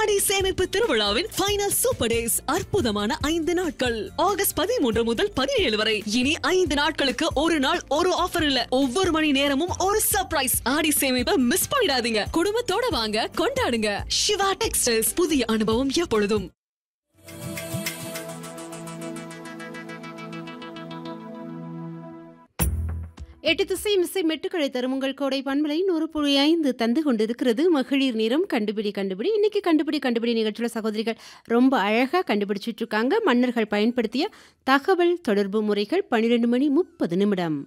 ஆடி சேமிப்பு திருவிழாவின் ஃபைனல் சூப்பர் டேஸ் அற்புதமான ஐந்து நாட்கள் ஆகஸ்ட் பதிமூன்று முதல் பதினேழு வரை இனி ஐந்து நாட்களுக்கு ஒரு நாள் ஒரு ஆஃபர் இல்ல ஒவ்வொரு மணி நேரமும் ஒரு சர்ப்ரைஸ் ஆடி சேமிப்பை மிஸ் பண்ணிடாதீங்க குடும்பத்தோட வாங்க கொண்டாடுங்க சிவா டெக்ஸ்டைல்ஸ் புதிய அனுபவம் எப்பொழுதும் எட்டு திசை மிசை மெட்டுக்களை தரும் உங்கள் கோடை பண்பலை நூறு புள்ளி ஐந்து தந்து கொண்டிருக்கிறது மகளிர் நிறம் கண்டுபிடி கண்டுபிடி இன்னைக்கு கண்டுபிடி கண்டுபிடி நிகழ்ச்சியில் சகோதரிகள் ரொம்ப அழகாக கண்டுபிடிச்சிட்டு இருக்காங்க மன்னர்கள் பயன்படுத்திய தகவல் தொடர்பு முறைகள் பன்னிரெண்டு மணி முப்பது நிமிடம்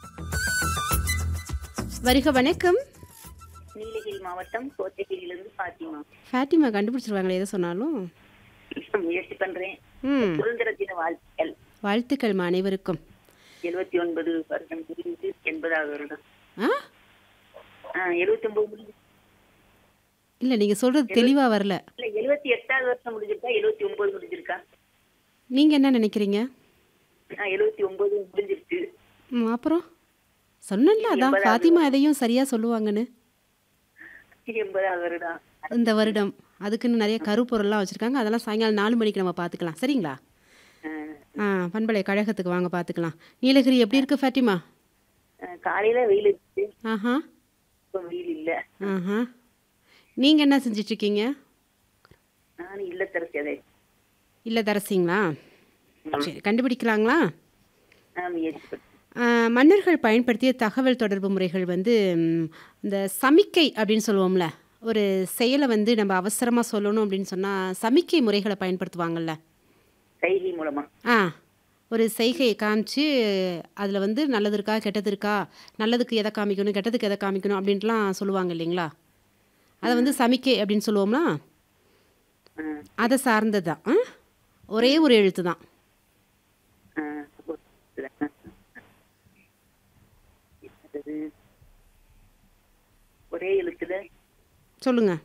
வருக வணக்கம் நீலகிரி மாவட்டம் கோத்தகிரியிலிருந்து பாத்திமா ஃபேட்டிமா கண்டுபிடிச்சிருவாங்களே எதை சொன்னாலும் முயற்சி பண்றேன் ம் சுதந்திர தின வாழ்த்துக்கள் வாழ்த்துக்கள் அனைவருக்கும் எழுபத்தி ஒன்பது வருடம் முடிந்து எண்பதாவது வருடம் ஆ எழுபத்தி ஒன்பது முடிஞ்சு இல்லை நீங்கள் சொல்கிறது தெளிவாக வரல இல்ல எழுபத்தி எட்டாவது வருஷம் முடிஞ்சிருக்கா எழுபத்தி ஒன்பது முடிஞ்சிருக்கா நீங்கள் என்ன நினைக்கிறீங்க எழுபத்தி ஒன்பது முடிஞ்சிருச்சு ம், அப்புறம் சொன்னேன்ல அதான் ஃபாத்திமா எதையும் சரியாக சொல்லுவாங்கன்னு எண்பதாவது வருடம் இந்த வருடம் அதுக்குன்னு நிறைய கருப்பொருள்லாம் வச்சுருக்காங்க அதெல்லாம் சாயங்காலம் நாலு மணிக்கு நம்ம பார்த்துக்கலாம் சரிங்களா ஆஹ் ஆ பண்பலை கழகத்துக்கு வாங்க பார்த்துக்கலாம் நீலகிரி எப்படி இருக்கு ஃபாத்திமா ஆஹ் காலையில வெயில் இருக்கு ஆஹா இப்ப வெயில் இல்ல ஆஹா நீங்கள் என்ன செஞ்சிட்ருக்கீங்க நான் இல்லத்தரசி அதை இல்லை தரசிங்களா சரி கண்டுபிடிக்கலாங்களா நான் முயற்சி பண்ணேன் ஆ, மன்னர்கள் பயன்படுத்திய தகவல் தொடர்பு முறைகள் வந்து ம், இந்த சமிக்கை அப்படின்னு சொல்லுவோம்ல ஒரு செயலை வந்து நம்ம அவசரமாக சொல்லணும் அப்படின்னு சொன்னால் சமிக்கை முறைகளை பயன்படுத்துவாங்கல்ல கைகை மூலமா ஆ ஒரு செய்கையை காமிச்சு அதில் வந்து நல்லது இருக்கா கெட்டது இருக்கா நல்லதுக்கு எதை காமிக்கணும் கெட்டதுக்கு எதை காமிக்கணும் அப்படின்ட்டுலாம் சொல்லுவாங்க இல்லைங்களா அதை வந்து சமிக்கை அப்படின்னு சொல்லுவோம்னா ஆஹ் அதை சார்ந்தது தான் ஆ? ஒரே ஒரு எழுத்து தான் ஆஹ் என்னது? ஒரே எழுத்துல சொல்லுங்கள்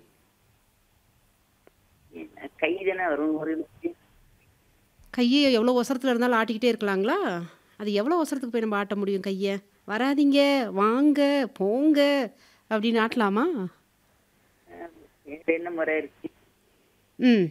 என்ன, கை தானே வரும் ஒரு எழுத்து கையை எவ்வளோ ஒசரத்தில் இருந்தாலும் ஆட்டிக்கிட்டே இருக்கலாங்களா அது எவ்வளோ ஒசரத்துக்கு போய் நம்ம ஆட்ட முடியும் கையை வராதீங்க வாங்க போங்க அப்படின்னு ஆட்டலாமா வேற என்ன முறை இருக்கு ம்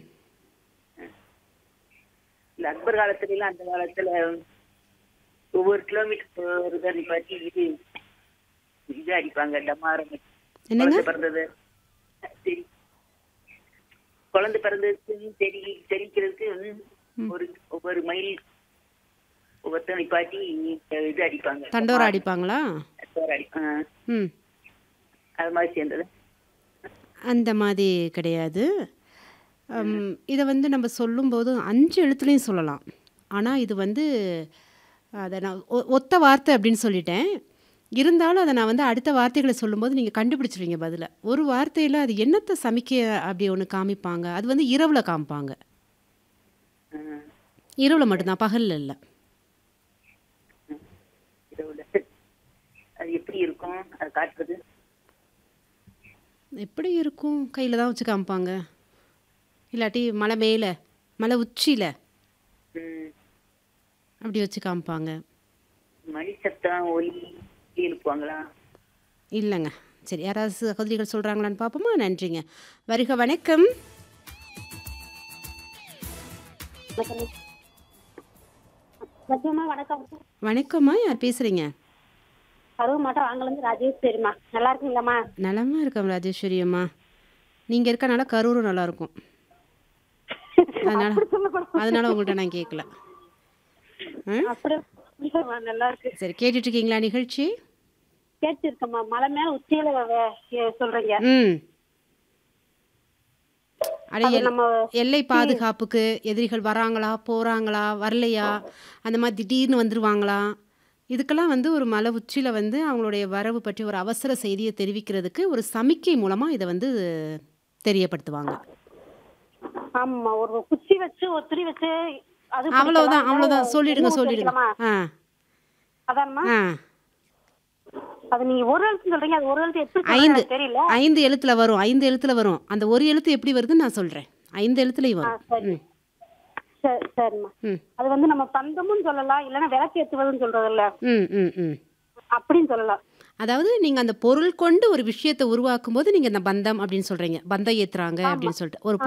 இல்ல அக்பர் காலத்துல எல்லாம் அந்த காலத்துல ஒவ்வொரு கிலோமீட்டர் ஒரு தண்ணி பத்தி இது இது அடிப்பாங்க டமாரம் என்னங்க குழந்தை பிறந்தது சரி குழந்தை பிறந்ததுக்கு தெரி தெரிக்கிறதுக்கு ஒரு ஒவ்வொரு மைல் ஒவ்வொருத்தர் நிப்பாட்டி இது அடிப்பாங்க தண்டோரா அடிப்பாங்களா டமாரம் அடி ஆ, ம் அது மாதிரி சேர்ந்தது அந்த மாதிரி கிடையாது ஹம், இதை வந்து நம்ம சொல்லும்போது அஞ்சு எழுத்துலையும் சொல்லலாம் ஆனால் இது வந்து அதை நான் ஒ- ஒத்த வார்த்தை அப்படின்னு சொல்லிட்டேன் இருந்தாலும் அதை நான் வந்து அடுத்த வார்த்தைகளை சொல்லும்போது நீங்கள் கண்டுபிடிச்சிருவீங்க பதில ஒரு வார்த்தையில் அது என்னத்தை சமைக்க அப்படி ஒன்று காமிப்பாங்க அது வந்து இரவில் காமிப்பாங்க ஆ, இரவில் மட்டும்தான் பகலில் இல்லை இரவுல அது எப்படி இருக்கும் அது காட்டுறது எப்படி இருக்கும் கையில் தான் வச்சு காமிப்பாங்க இல்லாட்டி மலை மேலே மலை உச்சியில் ம், அப்படி வச்சு காமிப்பாங்க மணி சத்தம் ஒலி எழுப்புவாங்களா இல்லைங்க சரி யாராவது சகோதரிகள் சொல்கிறாங்களான்னு பார்ப்போமா நன்றிங்க வருக வணக்கம் மத்தியமா வணக்கம் வணக்கம்மா யார் பேசுகிறீங்க கருவு மாட்டம் வாங்கலேருந்து ராஜேஷ் சரிம்மா நல்லா இருக்கீங்களாம்மா நலமா இருக்கோம் ராஜேஸ்வரி அம்மா நீங்கள் இருக்கனால கரூரும் நல்லா இருக்கும் அதனால அதனால உங்கள்கிட்ட நான் கேட்கல ஆ? அப்படியே நல்லா இருக்கு சரி கேட்டுட்டு இருக்கீங்களா நிகழ்ச்சி கேட்டிருக்கம்மா மலை மேல உச்சியில வ- வ- சொல்றீங்க ம் அட அது எல்- நம்ம எல்லை பாதுகாப்புக்கு எதிரிகள் வராங்களா போகிறாங்களா வரலையா அந்த மாதிரி திடீர்னு வந்துருவாங்களா இதுக்கெல்லாம் வந்து ஒரு மலை உச்சியில் வந்து அவங்களுடைய வரவு பற்றி ஒரு அவசர செய்தியை தெரிவிக்கிறதுக்கு ஒரு சமிக்கை மூலமாக இதை வந்து தெரியப்படுத்துவாங்க ஆமா ஒரு குச்சி வச்சு ஒரு துணி வச்சு அது அவ்வளவுதான் பிடிக்கலாம். அவ்வளவுதான் சொல்லிடுங்க எண்ணெய் சொல்லிடுங்க ஊத்தி வைக்கலாமா? ஆ அதான்மா ஆ அது நீங்க ஒரு எழுத்து சொல்றீங்க அது ஒரு எழுத்து எப்படி சொல்றீங்க ஐந்து எனக்கு தெரியல ஐந்து எழுத்துல வரும் ஐந்து எழுத்துல வரும் அந்த ஒரு எழுத்து எப்படி வருதுன்னு நான் சொல்றேன் ஐந்து எழுத்துலயும் ஆ, வரும் சரி ம் சரி சரிம்மா ம் அது வந்து நம்ம பந்தமும் சொல்லலாம் இல்லைன்னா விளக்கு ஏத்துவதுன்னு சொல்றதில்ல ம் ம் ம் அப்படின்னு சொல்லலாம் அதாவது நீங்கள் அந்த பொருள் கொண்டு ஒரு விஷயத்தை உருவாக்கும் போது நீங்கள் இந்த பந்தம் அப்படின்னு சொல்கிறீங்க பந்தம் ஏற்றுறாங்க அப்படின்னு சொல்லிட்டு ஒரு